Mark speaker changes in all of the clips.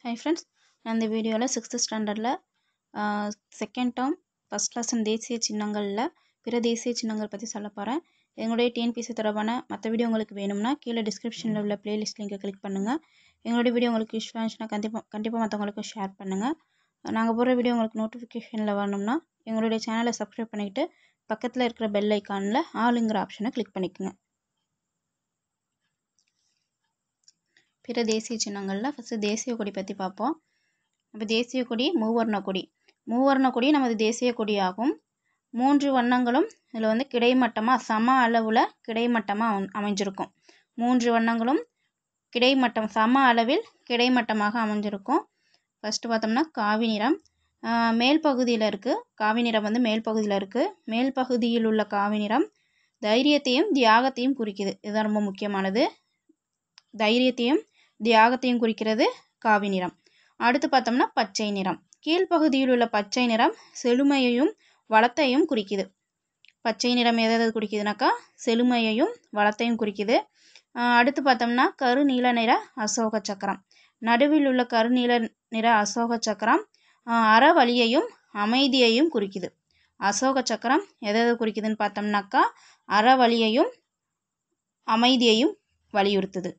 Speaker 1: hi friends நான் இந்த வீடியோவில் சிக்ஸ்த்து ஸ்டாண்டர்டில் செகண்ட் டேர்ம் ஃபஸ்ட் லெசன் தேசிய சின்னங்களில் பிற தேசிய சின்னங்கள் பற்றி சொல்ல போகிறேன் எங்களுடைய டிஎன்பிசி தொடர்பான மற்ற வீடியோ உங்களுக்கு வேணும்னா கீழே டிஸ்கிரிப்ஷனில் உள்ள பிளேலிஸ்ட் லிங்கை கிளிக் பண்ணுங்கள் எங்களுடைய வீடியோ உங்களுக்கு யூஸ்ஃபுல்லாக இருந்துச்சுன்னா கண்டிப்பாக கண்டிப்பாக மற்றவங்களுக்கு ஷேர் பண்ணுங்கள் நாங்கள் போடுற வீடியோ உங்களுக்கு நோட்டிஃபிகேஷனில் வரணும்னா எங்களுடைய சேனலை சப்ஸ்கிரைப் பண்ணிக்கிட்டு பக்கத்தில் இருக்கிற பெல் ஐக்கானில் ஆளுங்கிற ஆப்ஷனை கிளிக் பண்ணிக்கோங்க பிற தேசிய சின்னங்களில் ஃபஸ்ட்டு தேசிய கொடி பற்றி பார்ப்போம் இப்போ தேசிய கொடி மூவர்ண கொடி மூவர்ண கொடி நமது தேசிய கொடியாகும் மூன்று வண்ணங்களும் இதில் வந்து கிடைமட்டமாக சம அளவில் கிடைமட்டமாக அமைஞ்சிருக்கும் மூன்று வண்ணங்களும் கிடைமட்டம் சம அளவில் கிடைமட்டமாக அமைஞ்சிருக்கும் ஃபஸ்ட்டு பார்த்தோம்னா காவி நிறம் மேல் பகுதியில் இருக்குது காவி நிறம் வந்து மேல் பகுதியில் இருக்குது மேல் பகுதியில் உள்ள காவி நிறம் தைரியத்தையும் தியாகத்தையும் குறிக்குது இதுதான் ரொம்ப முக்கியமானது தைரியத்தையும் தியாகத்தையும் குறிக்கிறது காவி நிறம் அடுத்து பார்த்தோம்னா பச்சை நிறம் கீழ்ப்பகுதியில் உள்ள பச்சை நிறம் செழுமையையும் வளத்தையும் குறிக்குது பச்சை நிறம் எதாவது குறிக்குதுனாக்கா செழுமையையும் வளத்தையும் குறிக்குது அடுத்து பார்த்தோம்னா கருநீல நிற அசோக சக்கரம் நடுவில் உள்ள கருநீல நிற அசோக சக்கரம் அறவழியையும் அமைதியையும் குறிக்குது அசோக சக்கரம் எதாவது குறிக்குதுன்னு பார்த்தோம்னாக்கா அறவழியையும் அமைதியையும் வலியுறுத்துது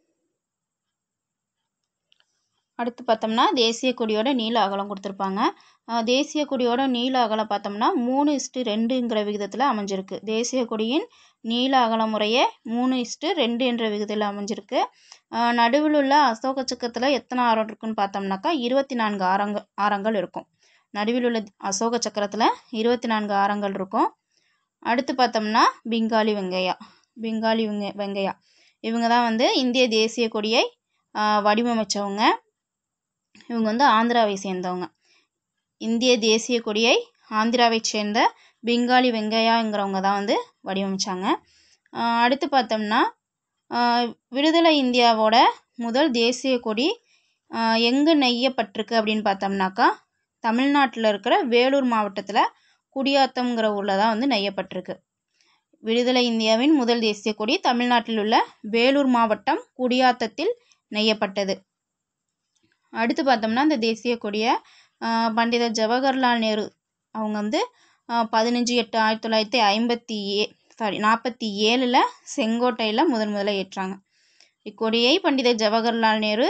Speaker 1: அடுத்து பார்த்தோம்னா தேசிய கொடியோட நீள அகலம் கொடுத்துருப்பாங்க தேசிய கொடியோட நீள அகலம் பார்த்தோம்னா மூணு இஸ்ட்டு ரெண்டுங்கிற விகிதத்தில் அமைஞ்சிருக்கு தேசிய கொடியின் நீள அகல முறையே மூணு இஸ்ட்டு ரெண்டு என்ற விகிதத்தில் அமைஞ்சிருக்கு நடுவில் உள்ள அசோக சக்கரத்தில் எத்தனை ஆரம் இருக்குன்னு பார்த்தோம்னாக்கா இருபத்தி நான்கு ஆரங்க ஆரங்கள் இருக்கும் நடுவில் உள்ள அசோக சக்கரத்தில் இருபத்தி நான்கு ஆரங்கள் இருக்கும் அடுத்து பார்த்தோம்னா பெங்காலி வெங்கையா பெங்காலி வெங்க வெங்கையா இவங்க தான் வந்து இந்திய தேசிய கொடியை வடிவமைச்சவங்க இவங்க வந்து ஆந்திராவை சேர்ந்தவங்க இந்திய தேசிய கொடியை ஆந்திராவை சேர்ந்த பெங்காலி வெங்கையாங்கிறவங்க தான் வந்து வடிவமைச்சாங்க அடுத்து பார்த்தோம்னா விடுதலை இந்தியாவோட முதல் தேசிய கொடி எங்கே நெய்யப்பட்டிருக்கு அப்படின்னு பார்த்தோம்னாக்கா தமிழ்நாட்டில் இருக்கிற வேலூர் மாவட்டத்தில் குடியாத்தம்ங்கிற ஊரில் தான் வந்து நெய்யப்பட்டிருக்கு விடுதலை இந்தியாவின் முதல் தேசிய கொடி தமிழ்நாட்டில் உள்ள வேலூர் மாவட்டம் குடியாத்தத்தில் நெய்யப்பட்டது அடுத்து பார்த்தோம்னா இந்த தேசிய கொடியை பண்டித ஜவஹர்லால் நேரு அவங்க வந்து பதினஞ்சு எட்டு ஆயிரத்தி தொள்ளாயிரத்தி ஐம்பத்தி ஏ சாரி நாற்பத்தி ஏழில் செங்கோட்டையில் முதன் முதல்ல ஏற்றாங்க இக்கொடியை பண்டித ஜவஹர்லால் நேரு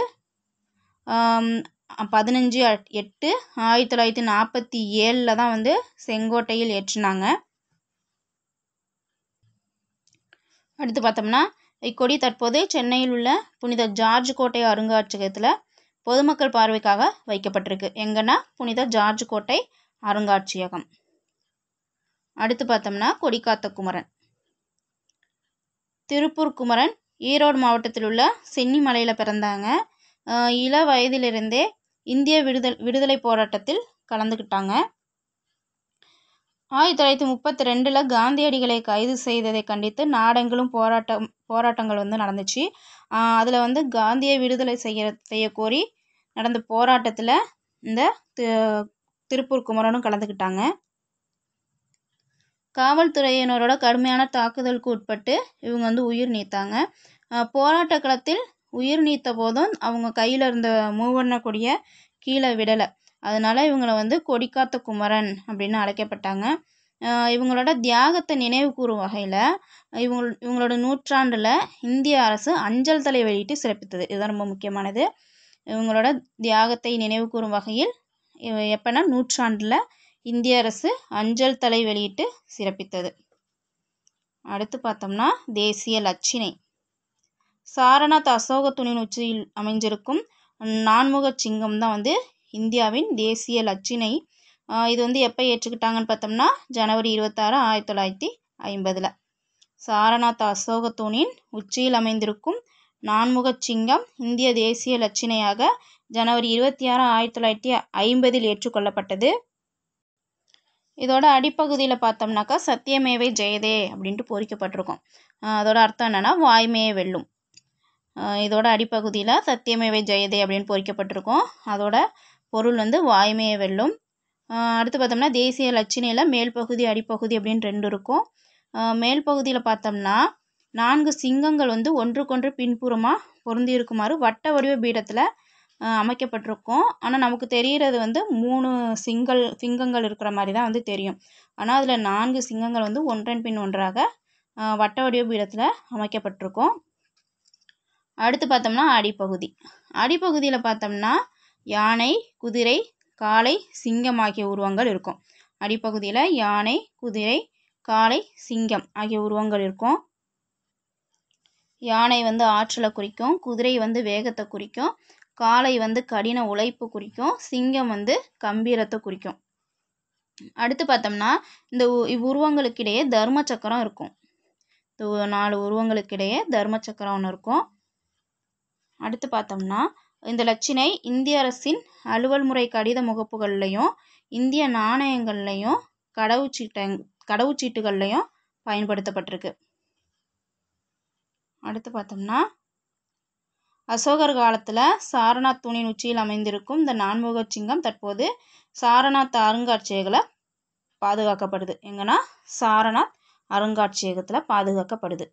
Speaker 1: பதினஞ்சு எட்டு ஆயிரத்தி தொள்ளாயிரத்தி நாற்பத்தி ஏழில் தான் வந்து செங்கோட்டையில் ஏற்றினாங்க அடுத்து பார்த்தோம்னா இக்கொடி தற்போது சென்னையில் உள்ள புனித ஜார்ஜ் கோட்டை அருங்காட்சியகத்தில் பொதுமக்கள் பார்வைக்காக வைக்கப்பட்டிருக்கு எங்கன்னா புனித ஜார்ஜ் கோட்டை அருங்காட்சியகம் அடுத்து பார்த்தோம்னா கொடிக்காத்த குமரன் திருப்பூர் குமரன் ஈரோடு மாவட்டத்தில் உள்ள சென்னிமலையில் பிறந்தாங்க இள வயதிலிருந்தே இந்திய விடுதல் விடுதலை போராட்டத்தில் கலந்துக்கிட்டாங்க ஆயிரத்தி தொள்ளாயிரத்தி முப்பத்தி ரெண்டில் காந்தியடிகளை கைது செய்ததை கண்டித்து நாடெங்கிலும் போராட்டம் போராட்டங்கள் வந்து நடந்துச்சு அதில் வந்து காந்தியை விடுதலை செய்ய செய்ய கோரி நடந்த போராட்டத்தில் இந்த திருப்பூர் குமரனும் கலந்துக்கிட்டாங்க காவல்துறையினரோட கடுமையான தாக்குதலுக்கு உட்பட்டு இவங்க வந்து உயிர் நீத்தாங்க போராட்ட களத்தில் உயிர் நீத்த போதும் அவங்க கையில் இருந்த மூவர்ண கொடியை கீழே விடலை அதனால இவங்களை வந்து கொடிக்காத்த குமரன் அப்படின்னு அழைக்கப்பட்டாங்க இவங்களோட தியாகத்தை நினைவு கூறும் வகையில் இவங்க இவங்களோட நூற்றாண்டில் இந்திய அரசு அஞ்சல் தலை வெளியிட்டு சிறப்பித்தது இதுதான் ரொம்ப முக்கியமானது இவங்களோட தியாகத்தை நினைவு கூறும் வகையில் எப்போனா நூற்றாண்டில் இந்திய அரசு அஞ்சல் தலை வெளியிட்டு சிறப்பித்தது அடுத்து பார்த்தோம்னா தேசிய லட்சினை சாரநாத் அசோக துணின் உச்சியில் அமைஞ்சிருக்கும் நான்முக சிங்கம் தான் வந்து இந்தியாவின் தேசிய லட்சினை இது வந்து எப்போ ஏற்றுக்கிட்டாங்கன்னு பார்த்தோம்னா ஜனவரி இருபத்தாறு ஆயிரத்தி தொள்ளாயிரத்தி ஐம்பதில் சாரநாத் அசோக தூணின் உச்சியில் அமைந்திருக்கும் நான்முக சிங்கம் இந்திய தேசிய லட்சினையாக ஜனவரி இருபத்தி ஆறு ஆயிரத்தி தொள்ளாயிரத்தி ஐம்பதில் ஏற்றுக்கொள்ளப்பட்டது இதோட அடிப்பகுதியில் பார்த்தோம்னாக்கா சத்தியமேவை ஜெயதே அப்படின்ட்டு பொறிக்கப்பட்டிருக்கும் அதோட அர்த்தம் என்னென்னா வாய்மையை வெல்லும் இதோட அடிப்பகுதியில் சத்தியமேவை ஜெயதே அப்படின்னு பொறிக்கப்பட்டிருக்கும் அதோட பொருள் வந்து வாய்மையை வெல்லும் அடுத்து பார்த்தோம்னா தேசிய லட்சணையில் மேல் பகுதி அடிப்பகுதி அப்படின்னு ரெண்டு இருக்கும் மேல் பகுதியில் பார்த்தோம்னா நான்கு சிங்கங்கள் வந்து ஒன்றுக்கொன்று பின்புறமாக பொருந்தி இருக்குமாறு வட்ட வடிவ பீடத்தில் அமைக்கப்பட்டிருக்கும் ஆனால் நமக்கு தெரிகிறது வந்து மூணு சிங்கல் சிங்கங்கள் இருக்கிற மாதிரி தான் வந்து தெரியும் ஆனால் அதில் நான்கு சிங்கங்கள் வந்து ஒன்றன் பின் ஒன்றாக வட்ட வடிவ பீடத்தில் அமைக்கப்பட்டிருக்கும் அடுத்து பார்த்தோம்னா அடிப்பகுதி அடிப்பகுதியில் பார்த்தோம்னா யானை குதிரை காளை சிங்கம் ஆகிய உருவங்கள் இருக்கும் அடிப்பகுதியில் யானை குதிரை காளை சிங்கம் ஆகிய உருவங்கள் இருக்கும் யானை வந்து ஆற்றலை குறிக்கும் குதிரை வந்து வேகத்தை குறிக்கும் காளை வந்து கடின உழைப்பு குறிக்கும் சிங்கம் வந்து கம்பீரத்தை குறிக்கும் அடுத்து பார்த்தோம்னா இந்த இவ்வுருவங்களுக்கிடையே தர்ம சக்கரம் இருக்கும் இந்த நாலு உருவங்களுக்கிடையே தர்ம சக்கரம் ஒன்று இருக்கும் அடுத்து பார்த்தோம்னா இந்த லட்சினை இந்திய அரசின் அலுவல் முறை கடித முகப்புகள்லையும் இந்திய நாணயங்கள்லையும் கடவுச்சீட்ட கடவுச்சீட்டுகள்லையும் பயன்படுத்தப்பட்டிருக்கு அடுத்து பார்த்தோம்னா அசோகர் காலத்தில் சாரநாத் தூணின் உச்சியில் அமைந்திருக்கும் இந்த நான்முக சிங்கம் தற்போது சாரநாத் அருங்காட்சியகத்தில் பாதுகாக்கப்படுது எங்கன்னா சாரநாத் அருங்காட்சியகத்தில் பாதுகாக்கப்படுது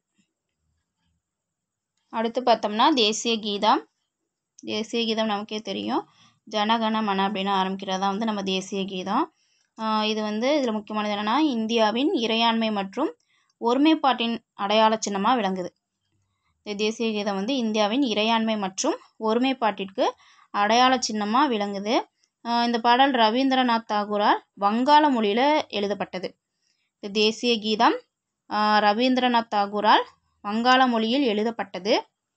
Speaker 1: அடுத்து பார்த்தோம்னா தேசிய கீதம் தேசிய கீதம் நமக்கே தெரியும் ஜனகண மன அப்படின்னு ஆரம்பிக்கிறதா வந்து நம்ம தேசிய கீதம் இது வந்து இதில் முக்கியமானது என்னென்னா இந்தியாவின் இறையாண்மை மற்றும் ஒருமைப்பாட்டின் அடையாள சின்னமாக விளங்குது இந்த தேசிய கீதம் வந்து இந்தியாவின் இறையாண்மை மற்றும் ஒருமைப்பாட்டிற்கு அடையாள சின்னமாக விளங்குது இந்த பாடல் ரவீந்திரநாத் தாகூரால் வங்காள மொழியில் எழுதப்பட்டது இந்த தேசிய கீதம் ரவீந்திரநாத் தாகூரால் வங்காள மொழியில் எழுதப்பட்டது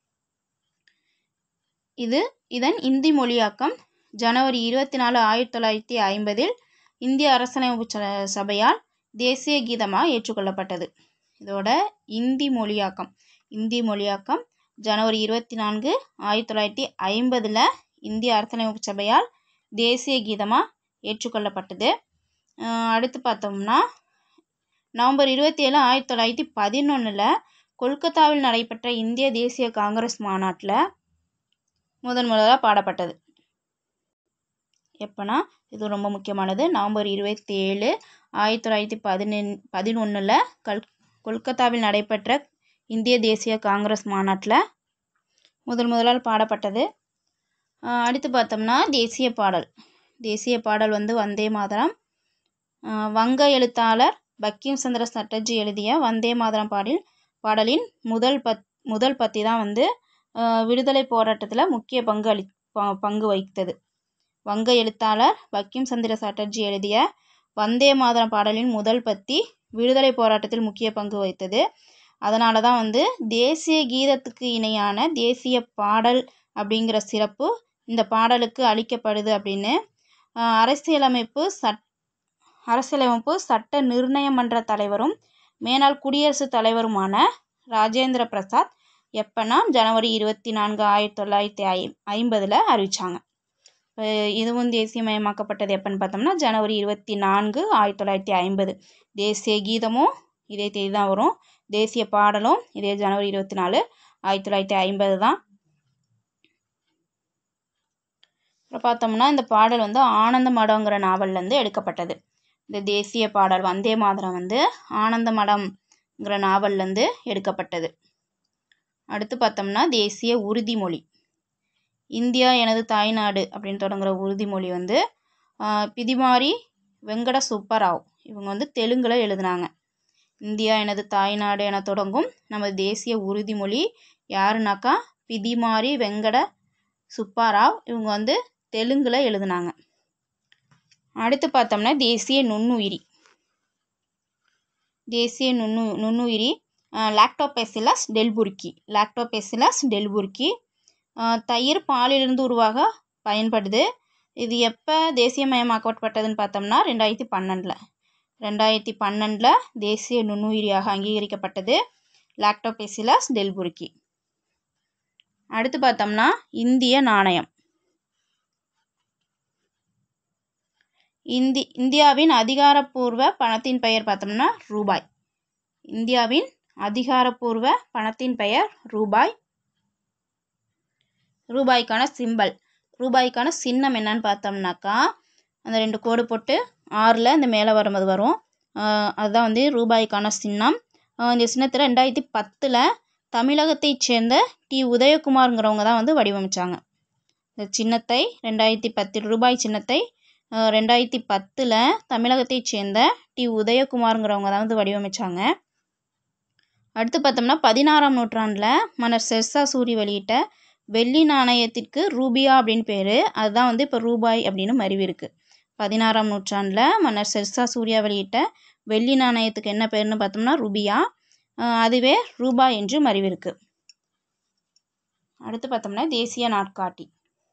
Speaker 1: இது இதன் இந்தி மொழியாக்கம் ஜனவரி இருபத்தி நாலு ஆயிரத்தி தொள்ளாயிரத்தி ஐம்பதில் இந்திய அரசியலமைப்பு சபையால் தேசிய கீதமாக ஏற்றுக்கொள்ளப்பட்டது இதோட இந்தி மொழியாக்கம் இந்தி மொழியாக்கம் ஜனவரி இருபத்தி நான்கு ஆயிரத்தி தொள்ளாயிரத்தி ஐம்பதில் இந்திய அரசியலமைப்பு சபையால் தேசிய கீதமாக ஏற்றுக்கொள்ளப்பட்டது அடுத்து பார்த்தோம்னா நவம்பர் இருபத்தி ஏழு ஆயிரத்தி தொள்ளாயிரத்தி பதினொன்றில் கொல்கத்தாவில் நடைபெற்ற இந்திய தேசிய காங்கிரஸ் மாநாட்டில் முதன் முதலாக பாடப்பட்டது எப்போனா இது ரொம்ப முக்கியமானது நவம்பர் இருபத்தி ஏழு ஆயிரத்தி தொள்ளாயிரத்தி பதினெண் பதினொன்றில் கல் கொல்கத்தாவில் நடைபெற்ற இந்திய தேசிய காங்கிரஸ் மாநாட்டில் முதல் முதலால் பாடப்பட்டது அடுத்து பார்த்தோம்னா தேசிய பாடல் தேசிய பாடல் வந்து வந்தே மாதரம் வங்க எழுத்தாளர் பக்கிம் சந்திர சட்டர்ஜி எழுதிய வந்தே மாதரம் பாடல் பாடலின் முதல் பத் முதல் பத்தி தான் வந்து விடுதலை போராட்டத்தில் முக்கிய பங்கு அளி பங்கு வகித்தது வங்க எழுத்தாளர் பக்கிம் சந்திர சாட்டர்ஜி எழுதிய வந்தே மாதரம் பாடலின் முதல் பத்தி விடுதலை போராட்டத்தில் முக்கிய பங்கு வகித்தது அதனால தான் வந்து தேசிய கீதத்துக்கு இணையான தேசிய பாடல் அப்படிங்கிற சிறப்பு இந்த பாடலுக்கு அளிக்கப்படுது அப்படின்னு அரசியலமைப்பு சட் அரசியலமைப்பு சட்ட நிர்ணய மன்ற தலைவரும் மேனாள் குடியரசுத் தலைவருமான ராஜேந்திர பிரசாத் எப்போனா ஜனவரி இருபத்தி நான்கு ஆயிரத்தி தொள்ளாயிரத்தி ஐ ஐம்பதில் அறிவித்தாங்க இதுவும் தேசியமயமாக்கப்பட்டது எப்போன்னு பார்த்தோம்னா ஜனவரி இருபத்தி நான்கு ஆயிரத்தி தொள்ளாயிரத்தி ஐம்பது தேசிய கீதமும் இதே தேதி தான் வரும் தேசிய பாடலும் இதே ஜனவரி இருபத்தி நாலு ஆயிரத்தி தொள்ளாயிரத்தி ஐம்பது தான் அப்புறம் பார்த்தோம்னா இந்த பாடல் வந்து ஆனந்த மடங்கிற நாவல்லேருந்து எடுக்கப்பட்டது இந்த தேசிய பாடல் வந்தே மாதரம் வந்து ஆனந்த மடம்ங்கிற நாவல்லேருந்து எடுக்கப்பட்டது அடுத்து பார்த்தோம்னா தேசிய உறுதிமொழி இந்தியா எனது தாய்நாடு அப்படின்னு தொடங்குற உறுதிமொழி வந்து பிதிமாரி வெங்கட சுப்பராவ் இவங்க வந்து தெலுங்கில் எழுதினாங்க இந்தியா எனது தாய்நாடு என தொடங்கும் நமது தேசிய உறுதிமொழி யாருனாக்கா பிதிமாரி வெங்கட சுப்பாராவ் இவங்க வந்து தெலுங்கில் எழுதினாங்க அடுத்து பார்த்தோம்னா தேசிய நுண்ணுயிரி தேசிய நுண்ணு நுண்ணுயிரி லாக்டோபெசிலஸ் டெல்புர்கி லாக்டோபெசிலஸ் டெல்புர்கி தயிர் பாலிலிருந்து உருவாக பயன்படுது இது எப்போ தேசியமயமாக்கப்பட்டதுன்னு பார்த்தோம்னா ரெண்டாயிரத்தி பன்னெண்டில் ரெண்டாயிரத்தி பன்னெண்டில் தேசிய நுண்ணுயிரியாக அங்கீகரிக்கப்பட்டது லாக்டோபெசிலஸ் டெல்புர்கி அடுத்து பார்த்தோம்னா இந்திய நாணயம் இந்தி இந்தியாவின் அதிகாரப்பூர்வ பணத்தின் பெயர் பார்த்தோம்னா ரூபாய் இந்தியாவின் அதிகாரப்பூர்வ பணத்தின் பெயர் ரூபாய் ரூபாய்க்கான சிம்பல் ரூபாய்க்கான சின்னம் என்னன்னு பார்த்தோம்னாக்கா அந்த ரெண்டு கோடு போட்டு ஆறில் இந்த மேலே வரும்போது வரும் அதுதான் வந்து ரூபாய்க்கான சின்னம் இந்த சின்னத்தை ரெண்டாயிரத்தி பத்தில் தமிழகத்தைச் சேர்ந்த டி உதயகுமாருங்கிறவங்க தான் வந்து வடிவமைச்சாங்க இந்த சின்னத்தை ரெண்டாயிரத்தி பத்தில் ரூபாய் சின்னத்தை அஹ், ரெண்டாயிரத்தி பத்தில் தமிழகத்தைச் சேர்ந்த டி உதயகுமாருங்கிறவங்க தான் வந்து வடிவமைச்சாங்க அடுத்து பார்த்தோம்னா பதினாறாம் நூற்றாண்டில் மன்னர் ஷெர்ஷா சூரி வெளியிட்ட வெள்ளி நாணயத்திற்கு ரூபியா அப்படின்னு பேர் அதுதான் வந்து இப்போ ரூபாய் அப்படின்னு மருவி இருக்கு பதினாறாம் நூற்றாண்டில் மன்னர் ஷெர்ஷா சூர்யா வெளியிட்ட வெள்ளி நாணயத்துக்கு என்ன பேர்னு பார்த்தோம்னா ரூபியா அஹ் அதுவே ரூபாய் என்று மருவிருக்கு அடுத்து பார்த்தோம்னா தேசிய நாட்காட்டி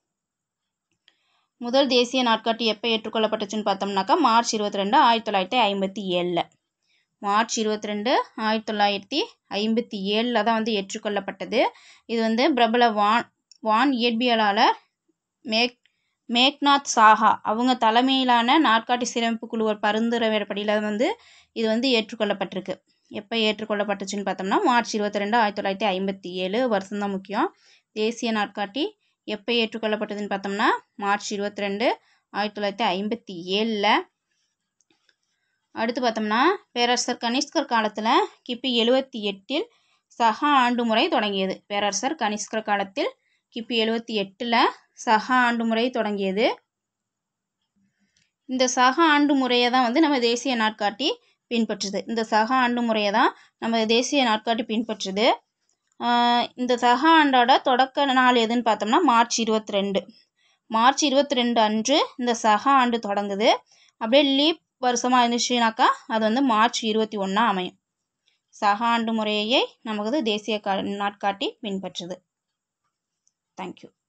Speaker 1: முதல் தேசிய நாட்காட்டி எப்போ ஏற்றுக்கொள்ளப்பட்டுச்சுன்னு பார்த்தோம்னாக்கா மார்ச் இருபத்தி ரெண்டு ஆயிரத்தி தொள்ளாயிரத்தி ஐம்பத்தி ஏழில் மார்ச் இருபத்தி ரெண்டு ஆயிரத்தி தொள்ளாயிரத்தி ஐம்பத்தி ஏழில் தான் வந்து ஏற்றுக்கொள்ளப்பட்டது இது வந்து பிரபல வான் வான் இயற்பியலாளர் மேக் மேக்நாத் சாஹா அவங்க தலைமையிலான நாட்காட்டி சீரமைப்பு குழுவர் பரிந்துரைப்படியில் வந்து இது வந்து ஏற்றுக்கொள்ளப்பட்டிருக்கு எப்போ ஏற்றுக்கொள்ளப்பட்டுச்சுன்னு பார்த்தோம்னா மார்ச் இருபத்தி ரெண்டு ஆயிரத்தி தொள்ளாயிரத்தி ஐம்பத்தி ஏழு வருஷம் தான் முக்கியம் தேசிய நாட்காட்டி எப்போ ஏற்றுக்கொள்ளப்பட்டதுன்னு பார்த்தோம்னா மார்ச் இருபத்தி ரெண்டு ஆயிரத்தி தொள்ளாயிரத்தி ஐம்பத்தி ஏழில் அடுத்து பார்த்தோம்னா பேரரசர் கனிஷ்கர் காலத்தில் கிபி எழுவத்தி எட்டில் சக ஆண்டு முறை தொடங்கியது பேரரசர் கனிஷ்கர் காலத்தில் கிபி எழுவத்தி எட்டில் சக ஆண்டு முறை தொடங்கியது இந்த சக ஆண்டு முறையை தான் வந்து நம்ம தேசிய நாட்காட்டி பின்பற்றுது இந்த சக ஆண்டு முறையை தான் நம்ம தேசிய நாட்காட்டி பின்பற்றுது ஆஹ் இந்த சக ஆண்டோட தொடக்க நாள் எதுன்னு பார்த்தோம்னா மார்ச் இருபத்தி ரெண்டு மார்ச் இருபத்தி ரெண்டு அன்று இந்த சக ஆண்டு தொடங்குது அப்படியே லீப் வருஷமாக இருந்துச்சுனாக்கா அது வந்து மார்ச் இருபத்தி ஒன்றா அமையும் சக ஆண்டு முறையை நமக்கு தேசிய கா நாட்காட்டி பின்பற்றுது தேங்க்யூ